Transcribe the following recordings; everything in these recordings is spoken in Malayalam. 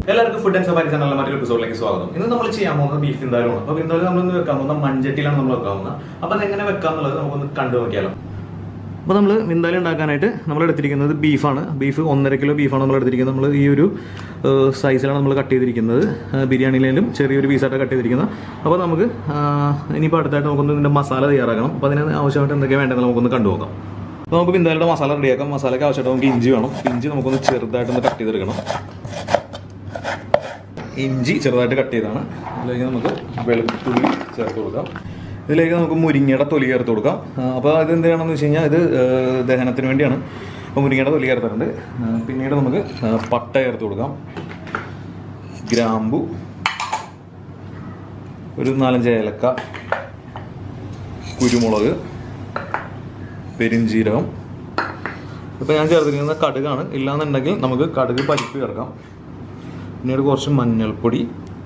എല്ലാവർക്കും ഫുഡ് ആൻഡ് സഫാരി ചാനലിലെ മറ്റൊരു എപ്പിസോഡിലേക്ക് സ്വാഗതം ഇന്ന് നമ്മൾ ചെയ്യാൻ പോകുന്നത് ബീഫ് വിന്താലുമാണ് അപ്പോൾ വിന്താലു നമ്മൾ ഇന്ന് വെക്കാൻ പോകുന്ന മൺചട്ടിയിലാണ് നമ്മൾ വെക്കാൻ പോകുന്നത് അപ്പോൾ അത് എങ്ങനെ വെക്കാന്നുള്ളത് നമുക്കൊന്ന് കണ്ടു നോക്കിയാലോ അപ്പോൾ നമ്മൾ വിന്താലി ഉണ്ടാക്കാനായിട്ട് നമ്മൾ എടുത്തിരിക്കുന്നത് ബീഫാണ് ബീഫ് ഒന്നര കിലോ ബീഫാണ് നമ്മൾ എടുത്തിരിക്കുന്നത് നമ്മൾ ഈ ഒരു ഏഹ്, സൈസിലാണ് നമ്മൾ കട്ട് ചെയ്തിരിക്കുന്നത് ഏഹ്, ബിരിയാണിയിലും ചെറിയൊരു പീസായിട്ട് കട്ട് ചെയ്തിരിക്കുന്നത് അപ്പോൾ നമുക്ക് ആഹ്, ഇനിയിപ്പോൾ അടുത്തായിട്ട് നമുക്കൊന്ന് ഇതിൻ്റെ മസാല തയ്യാറാക്കണം അപ്പോൾ അതിന് ആവശ്യമായിട്ട് എന്തൊക്കെ വേണ്ടത് നമുക്കൊന്ന് കണ്ടു നോക്കാം അപ്പോൾ നമുക്ക് വിന്താലിയുടെ മസാല റെഡിയാക്കാം മസാലയ്ക്ക് ആവശ്യമായിട്ട് നമുക്ക് ഇഞ്ചി വേണം ഇഞ്ചി നമുക്കൊന്ന് ചെറുതായിട്ടൊന്ന് കട്ട് ചെയ്തെടുക്കണം ഇഞ്ചി ചെറുതായിട്ട് കട്ട് ചെയ്താണ് ഇതിലേക്ക് നമുക്ക് വെളുത്തുള്ളി ചേർത്ത് കൊടുക്കാം ഇതിലേക്ക് നമുക്ക് മുരിങ്ങയുടെ തൊലി ചേർത്ത് കൊടുക്കാം അപ്പോൾ ഇത് എന്തിനാണെന്ന് വെച്ച് കഴിഞ്ഞാൽ ഇത് ഏഹ്, ദഹനത്തിന് വേണ്ടിയാണ് അപ്പോൾ മുരിങ്ങയുടെ തൊലി ചേർത്തിട്ടുണ്ട് ഏഹ്, പിന്നീട് നമുക്ക് ഏഹ്, പട്ട ചേർത്ത് കൊടുക്കാം ഗ്രാമ്പു ഒരു നാലഞ്ച് ഏലക്ക കുരുമുളക് പെരിഞ്ചീരകം ഇപ്പോൾ ഞാൻ ചേർത്തിരിക്കുന്നത് കടുകാണ് ഇല്ലാന്നുണ്ടെങ്കിൽ നമുക്ക് കടുക് പരിപ്പ് ചേർക്കാം പിന്നീട് കുറച്ച് മഞ്ഞൾപ്പൊടി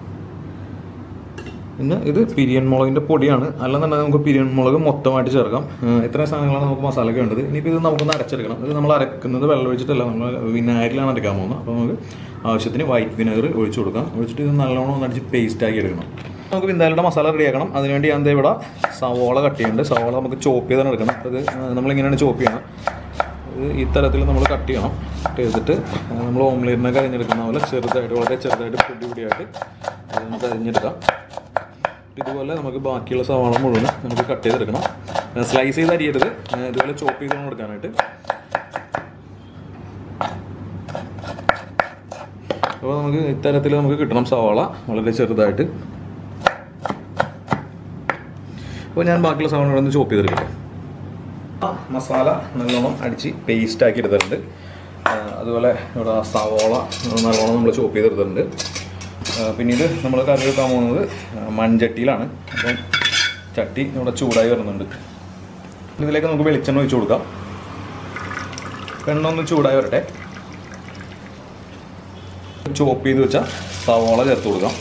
പിന്നെ ഇത് പിരിയൻ മുളകിൻ്റെ പൊടിയാണ് അല്ലെന്നുണ്ടെങ്കിൽ നമുക്ക് പിരിയൻ മുളക് മൊത്തമായിട്ട് ചേർക്കാം ഏഹ് ഇത്രയും സാധനങ്ങളാണ് നമുക്ക് മസാലയ്ക്ക് വേണ്ടത് ഇനിയിപ്പോൾ ഇത് നമുക്കൊന്ന് അരച്ചെടുക്കണം ഇത് നമ്മൾ അരക്കുന്നത് വെള്ളം ഒഴിച്ചിട്ടല്ല നമ്മൾ വിനാഗിരിലാണ് അരയ്ക്കാൻ പോകുന്നത് അപ്പോൾ നമുക്ക് ആവശ്യത്തിന് വൈറ്റ് വിനാഗർ ഒഴിച്ചു കൊടുക്കാം ഒഴിച്ചിട്ട് ഇത് നല്ലോണം ഒന്ന് അടിച്ച് പേസ്റ്റ് ആക്കി എടുക്കണം നമുക്ക് വിന്താലിയുടെ മസാല റെഡിയാക്കണം അതിനുവേണ്ടി ഞാൻ ദേ ഇവിടെ സവോള കട്ട് ചെയ്യുന്നുണ്ട് സവോള നമുക്ക് ചോപ്പ് ചെയ്താണ് എടുക്കണം അപ്പോൾ ഇത് ഏഹ് നമ്മളിങ്ങനെയാണ് ചോപ്പ് ചെയ്യണം ഇത് ഈ തരത്തിൽ നമ്മൾ കട്ട് ചെയ്യണം കട്ട് ചെയ്തിട്ട് നമ്മൾ ഓംലേറ്റിനൊക്കെ അരിഞ്ഞെടുക്കുന്ന പോലെ ചെറുതായിട്ട് വളരെ ചെറുതായിട്ട് പൊടി പൊടിയായിട്ട് അത് നമുക്ക് അരിഞ്ഞെടുക്കാം ഇതുപോലെ നമുക്ക് ബാക്കിയുള്ള സവാള മുഴുവൻ നമുക്ക് കട്ട് ചെയ്തെടുക്കണം സ്ലൈസ് ചെയ്ത് അരിയരുത് ഏഹ് ഇതുപോലെ ചോപ്പ് ചെയ്ത് വേണം എടുക്കാനായിട്ട് അപ്പോൾ നമുക്ക് ഇത്തരത്തിൽ നമുക്ക് കിട്ടണം സവാള വളരെ ചെറുതായിട്ട് അപ്പോൾ ഞാൻ ബാക്കിയുള്ള സവാള ഒന്ന് ചോപ്പ് ചെയ്തെടുക്കട്ടെ മസാല നല്ലോണം അടിച്ച് പേസ്റ്റ് ആക്കി എടുത്തിട്ടുണ്ട് ആ, അതുപോലെ ഇവിടെ സവോള നല്ലോണം നമ്മൾ ചോപ്പ് ചെയ്തെടുത്തിട്ടുണ്ട് ആ, പിന്നീട് നമ്മൾ കറി വെക്കാൻ പോകുന്നത് ആ, മൺചട്ടിയിലാണ് അപ്പം ചട്ടി ഇവിടെ ചൂടായി വരുന്നുണ്ട് ഇതിലേക്ക് നമുക്ക് വെളിച്ചെണ്ണ ഒഴിച്ച് കൊടുക്കാം എണ്ണ ഒന്ന് ചൂടായി വരട്ടെ ചോപ്പ് ചെയ്ത് വെച്ച സവോള ചേർത്ത് കൊടുക്കാം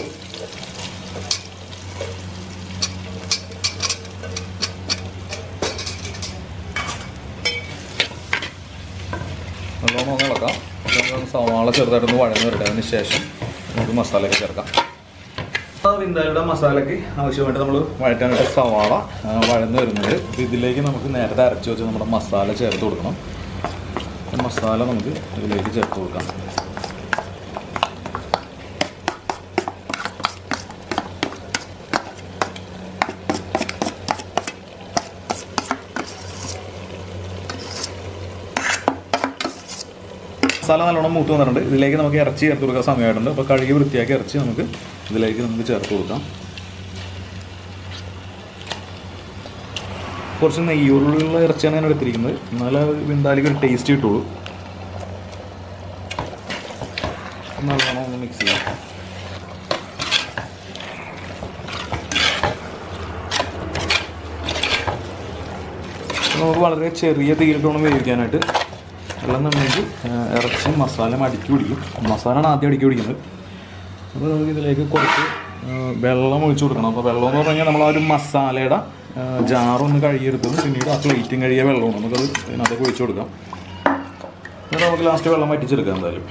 നല്ലോണം ഒന്ന് ഇളക്കാം എന്നിട്ട് സവാള ചെറുതായിട്ടൊന്ന് വഴന്ന് വരട്ടെ അതിന് ശേഷം നമുക്ക് മസാലയൊക്കെ ചേർക്കാം വിന്താലിയുടെ മസാലയ്ക്ക് ആവശ്യമായിട്ട് നമ്മൾ വഴറ്റാനായിട്ട് സവാള ആ, വഴന്ന് വരുന്നുണ്ട് അപ്പോൾ ഇതിലേക്ക് നമുക്ക് നേരത്തെ അരച്ച് വെച്ച് നമ്മുടെ മസാല ചേർത്ത് കൊടുക്കണം ഈ മസാല നമുക്ക് ഇതിലേക്ക് ചേർത്ത് കൊടുക്കാം മസാല നല്ലോണം മൂത്ത് വന്നിട്ടുണ്ട് ഇതിലേക്ക് നമുക്ക് ഇറച്ചി ചേർത്ത് കൊടുക്കാൻ സമയമായിട്ടുണ്ട് അപ്പോൾ കഴുകി വൃത്തിയാക്കി ഇറച്ചി നമുക്ക് ഇതിലേക്ക് നമുക്ക് ചേർത്ത് കൊടുക്കാം കുറച്ച് നെയ്യോറുള്ള ഇറച്ചിയാണ് ഞാൻ എടുത്തിരിക്കുന്നത് എന്നാലേ വിന്താലിക്ക് ഒരു ടേസ്റ്റ് കിട്ടുള്ളൂ നല്ലോണം ഒന്ന് മിക്സ് ചെയ്യാം നമുക്ക് വളരെ ചെറിയ തീയിലിട്ട് വേണം വേവിക്കാനായിട്ട് അല്ലെന്നുണ്ടെങ്കിൽ ആ, ഇറച്ചി മസാല അടുക്കി പിടിക്കും മസാലയാണ് ആദ്യം അടുക്കി പിടിക്കുന്നത് അപ്പോൾ നമുക്ക് ഇതിലേക്ക് കുറച്ച് ആ, വെള്ളം ഒഴിച്ചു കൊടുക്കണം അപ്പോൾ വെള്ളം എന്ന് പറഞ്ഞാൽ നമ്മൾ ആ ഒരു മസാലയുടെ ആ, ജാറൊന്ന് കഴുകിയെടുത്തത് പിന്നീട് ആ പ്ലേറ്റും കഴുകിയ വെള്ളമാണ് നമുക്കത് ഇതിനകത്തേക്ക് ഒഴിച്ചു കൊടുക്കാം എന്നിട്ട് നമുക്ക് ലാസ്റ്റ് വെള്ളം വറ്റിച്ചെടുക്കാം എന്തായാലും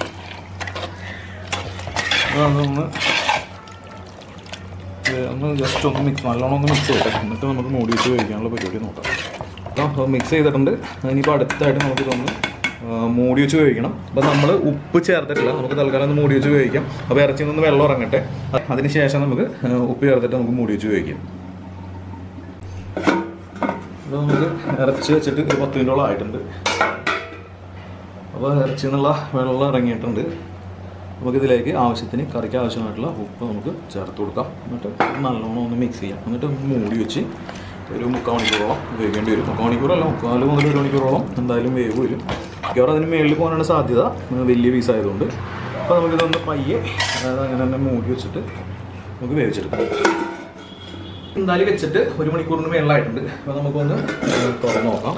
അപ്പോൾ അതൊന്ന് ഇത് ഒന്ന് ജസ്റ്റ് ഒന്ന് മിക്സ് നല്ലോണം ഒന്ന് മിക്സ് ചെയ്യട്ടെ എന്നിട്ട് നമുക്ക് മൂടി വെച്ച് കഴിക്കാനുള്ള പരിപാടി നോക്കാം അപ്പോൾ മിക്സ് ചെയ്തിട്ടുണ്ട് ഇനിയിപ്പോൾ അടുത്തായിട്ട് നമുക്കിതൊന്ന് ആ, മൂടി വെച്ച് കഴിക്കണം അപ്പോൾ നമ്മൾ ഉപ്പ് ചേർത്തിട്ടില്ല നമുക്ക് തൽക്കാലം ഒന്ന് മൂടി വെച്ച് കഴിക്കാം അപ്പോൾ ഇറച്ചിയിൽ നിന്ന് വെള്ളം ഇറങ്ങട്ടെ അതിന് ശേഷം നമുക്ക് ആ, ഉപ്പ് ചേർത്തിട്ട് നമുക്ക് മൂടി വെച്ച് കഴിക്കാം അപ്പോൾ നമുക്ക് ഇറച്ചി വെച്ചിട്ട് ഒരു പത്ത് മിനിറ്റോളം ആയിട്ടുണ്ട് അപ്പോൾ ഇറച്ചിയിൽ നിന്നുള്ള വെള്ളം ഇറങ്ങിയിട്ടുണ്ട് നമുക്കിതിലേക്ക് ആവശ്യത്തിന് കറിക്ക് ആവശ്യമായിട്ടുള്ള ഉപ്പ് നമുക്ക് ചേർത്ത് കൊടുക്കാം എന്നിട്ട് നല്ലോണം ഒന്ന് മിക്സ് ചെയ്യാം എന്നിട്ട് മൂടി വെച്ച് ഒരു മുക്കാൽ മണിക്കൂറോളം വേവിക്കേണ്ടി വരും മുക്കാൽ മണിക്കൂറല്ല മുക്കാൽ മുതൽ ഒരു മണിക്കൂറോളം എന്തായാലും വേവ് വരും മിക്കവാറും അതിന് മേളിൽ പോകാനാണ് സാധ്യത ഏഹ് വലിയ പീസ് ആയതുകൊണ്ട് അപ്പോൾ നമുക്കിതൊന്ന് പയ്യെ അതായത് അങ്ങനെ തന്നെ മൂടി വെച്ചിട്ട് നമുക്ക് വേവിച്ചെടുക്കാം എന്തായാലും വെച്ചിട്ട് ഒരു മണിക്കൂറിന് മേളിലായിട്ടുണ്ട് അപ്പോൾ നമുക്കൊന്ന് ഏഹ് തുറന്ന് നോക്കാം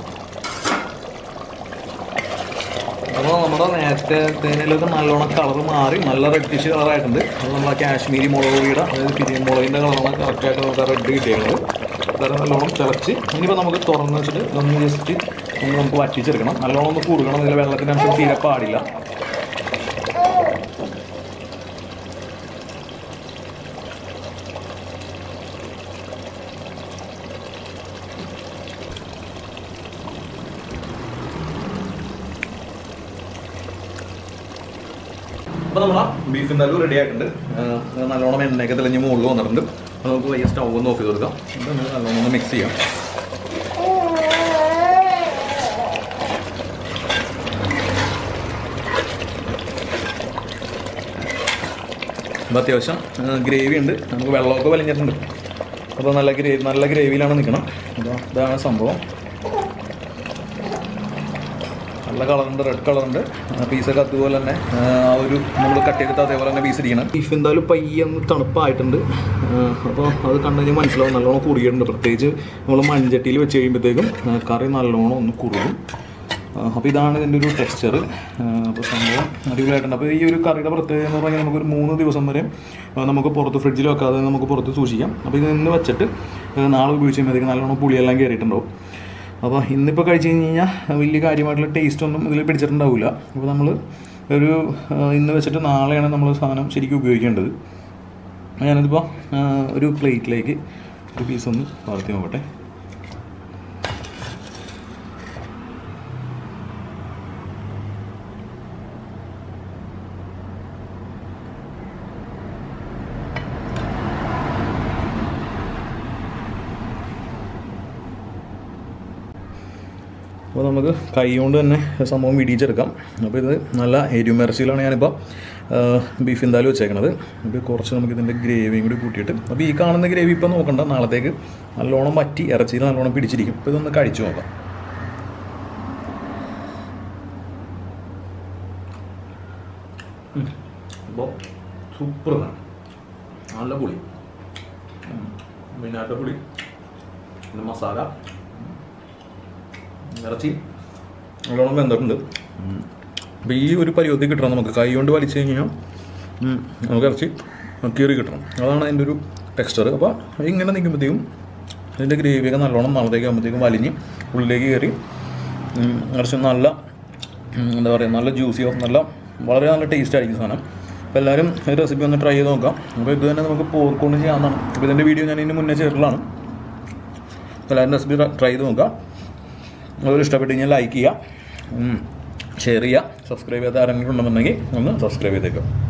അപ്പോൾ നമ്മുടെ നേരത്തെ തേനിലൊക്കെ നല്ലോണം കളർ മാറി നല്ല റെഡിഷ് കളറായിട്ടുണ്ട് അത് നമ്മൾ ആ കാശ്മീരി മുളക് പൊടിയുടെ അതായത് പിരിയൻ മുളകിൻ്റെ കളറാണ് കറക്റ്റായിട്ട് നമുക്ക് ആ റെഡ് കിട്ടിയത് അതായത് നല്ലോണം തിളച്ച് ഇനിയിപ്പോൾ നമുക്ക് തുറന്ന് വെച്ചിട്ട് ഒന്ന് ജസ്റ്റ് ഒന്ന് നമുക്ക് വറ്റിച്ചെടുക്കണം നല്ലോണം ഒന്ന് കുറുകണം ഇതിൽ വെള്ളത്തിൻ്റെ അംശം തീരെ പാടില്ല നമ്മളെ ബീഫ് എന്തായാലും റെഡി ആയിട്ടുണ്ട് ഏഹ് ഇത് നല്ലോണം എണ്ണയൊക്കെ തെളിഞ്ഞ് മുകളിൽ വന്നിട്ടുണ്ട് അപ്പോൾ നമുക്ക് വയ്യ സ്റ്റൗ നോക്കി കൊടുക്കാം ഇത് നമുക്ക് നല്ലോണം ഒന്ന് മിക്സ് ചെയ്യാം അപ്പോൾ അത്യാവശ്യം ഗ്രേവി ഉണ്ട് നമുക്ക് വെള്ളമൊക്കെ വലിഞ്ഞിട്ടുണ്ട് അപ്പോൾ നല്ല ഗ്രേവി നല്ല ഗ്രേവിയിലാണ് നിൽക്കണം അപ്പോൾ ഇതാണ് സംഭവം നല്ല കളറുണ്ട് റെഡ് കളറുണ്ട് പീസൊക്കെ അതുപോലെ തന്നെ ആ, ആ ഒരു നമ്മൾ കട്ട് ചെയ്തിട്ട് അതേപോലെ തന്നെ പീസ് ഇരിക്കണം ബീഫ് എന്തായാലും പയ്യൊന്ന് തണുപ്പായിട്ടുണ്ട് അപ്പോൾ അത് കണ്ടു കഴിഞ്ഞാൽ മനസ്സിലാവും നല്ലോണം കുറുകിയിട്ടുണ്ട് പ്രത്യേകിച്ച് നമ്മൾ മൺചട്ടിയിൽ വെച്ച് കഴിയുമ്പോഴത്തേക്കും ആ, കറി നല്ലോണം ഒന്ന് കുറുകും അപ്പോൾ ഇതാണ് ഇതിൻ്റെ ഒരു ടെക്സ്ചർ അപ്പോൾ സംഭവം അടിപൊളിയായിട്ടുണ്ട് അപ്പോൾ ഈ ഒരു കറിയുടെ പ്രത്യേകത എന്ന് പറഞ്ഞാൽ നമുക്കൊരു മൂന്ന് ദിവസം വരെ ആ, നമുക്ക് പുറത്ത് ഫ്രിഡ്ജിൽ വെക്കാതെ നമുക്ക് പുറത്ത് സൂക്ഷിക്കാം അപ്പോൾ ഇത് ഇന്ന് വെച്ചിട്ട് ആ, നാളെ ഉപയോഗിച്ച് കഴിയുമ്പോഴത്തേക്കും നല്ലോണം പുളിയെല്ലാം കയറിയിട്ടുണ്ടാവും അപ്പോൾ ഇന്നിപ്പോൾ കഴിച്ച് കഴിഞ്ഞ് കഴിഞ്ഞാൽ വലിയ കാര്യമായിട്ടുള്ള ടേസ്റ്റ് ഒന്നും ഇതിൽ പിടിച്ചിട്ടുണ്ടാവില്ല അപ്പോൾ നമ്മൾ ഒരു ആ, ഇന്ന് വെച്ചിട്ട് നാളെയാണ് നമ്മൾ സാധനം ശരിക്കും ഉപയോഗിക്കേണ്ടത് ഞാനിതിപ്പോൾ ആ, ഒരു പ്ലേറ്റിലേക്ക് ഒരു പീസ് ഒന്ന് വളർത്തി നോക്കട്ടെ അപ്പോൾ നമുക്ക് കൈ കൊണ്ട് തന്നെ സംഭവം വിടിയിച്ചെടുക്കാം അപ്പോൾ ഇത് നല്ല എരിമരച്ചിയിലാണ് ഞാനിപ്പോൾ ബീഫ് എന്തായാലും വെച്ചേക്കണത് അപ്പോൾ കുറച്ച് നമുക്ക് ഇതിൻ്റെ ഗ്രേവിയും കൂടി കൂട്ടിയിട്ട് അപ്പോൾ ഈ കാണുന്ന ഗ്രേവി ഇപ്പോൾ നോക്കണ്ട നാളത്തേക്ക് നല്ലോണം വറ്റി ഇറച്ചിയിൽ നല്ലോണം പിടിച്ചിരിക്കും അപ്പോൾ ഇതൊന്ന് കഴിച്ചു നോക്കാം അപ്പോൾ സൂപ്പർ നല്ല പുളി മെയിനായിട്ട് പുളി പിന്നെ മസാല ഇറച്ചി നല്ലോണം വെന്തിട്ടുണ്ട് അപ്പോൾ ഈ ഒരു പരുവത്തിൽ കിട്ടണം നമുക്ക് കൈ കൊണ്ട് വലിച്ചു കഴിഞ്ഞാൽ ഉം, നമുക്ക് ഇറച്ചി കീറി കിട്ടണം അതാണ് അതിൻ്റെ ഒരു ടെക്സ്ചർ അപ്പോൾ ഇങ്ങനെ നിൽക്കുമ്പോഴത്തേക്കും അതിൻ്റെ ഗ്രേവിയൊക്കെ നല്ലോണം നാളത്തേക്ക് ആകുമ്പോഴത്തേക്കും വലിഞ്ഞ് ഉള്ളിലേക്ക് കയറി ഉം, ഇറച്ചി നല്ല ഉം, എന്താ പറയുക നല്ല ജ്യൂസിയോ നല്ല വളരെ നല്ല ടേസ്റ്റ് ആയിരിക്കും സാധനം അപ്പോൾ എല്ലാവരും ഈ റെസിപ്പി ഒന്ന് ട്രൈ ചെയ്ത് നോക്കാം അപ്പോൾ ഇത് തന്നെ നമുക്ക് പോർക്കൊണ്ട് ചെയ്യാവുന്നതാണ് അപ്പോൾ ഇതിൻ്റെ വീഡിയോ ഞാൻ ഇതിന് മുന്നേ ചേർത്തലാണ് അപ്പോൾ എല്ലാവരും റെസിപ്പി ട്രൈ ചെയ്ത് നോക്കാം അതുപോലെ ഇഷ്ടപ്പെട്ട് കഴിഞ്ഞാൽ ലൈക്ക് ചെയ്യുക ഷെയർ ചെയ്യുക സബ്സ്ക്രൈബ് ചെയ്യാത്ത ആരെങ്കിലും ഉണ്ടെന്നുണ്ടെങ്കിൽ ഒന്ന് സബ്സ്ക്രൈബ് ചെയ്തേക്കാം